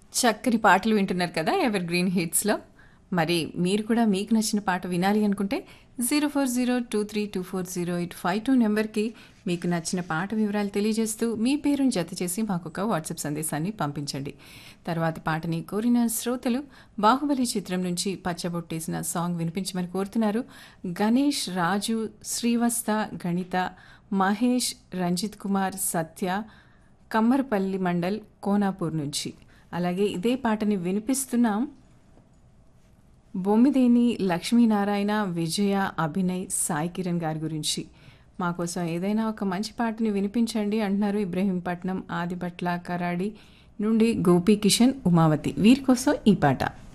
చక్కని పాటలు వింటున్నారు కదా ఎవర్ గ్రీన్ హిట్స్లో మరి మీరు కూడా మీకు నచ్చిన పాట వినాలి అనుకుంటే zero four zero two three two four zero eight five two నెంబర్కి మీకు నచ్చిన పాట వివరాలు తెలియజేస్తూ మీ పేరును జత చేసి మాకు ఒక వాట్సాప్ సందేశాన్ని పంపించండి తర్వాత పాటని కోరిన శ్రోతలు బాహుబలి చిత్రం నుంచి పచ్చబొట్టేసిన సాంగ్ వినిపించమని కోరుతున్నారు గణేష్ రాజు శ్రీవస్త గణిత మహేష్ రంజిత్ కుమార్ సత్య కమ్మరపల్లి మండల్ కోనాపూర్ నుంచి అలాగే ఇదే పాటని వినిపిస్తున్నాం బొమ్మిదేని లక్ష్మీనారాయణ విజయ అభినయ్ సాయి కిరణ్ గారి గురించి మా కోసం ఏదైనా ఒక మంచి పాటని వినిపించండి అంటున్నారు ఇబ్రహీంపట్నం ఆదిబట్ల కరాడి నుండి గోపీ కిషన్ ఉమావతి వీరి కోసం ఈ పాట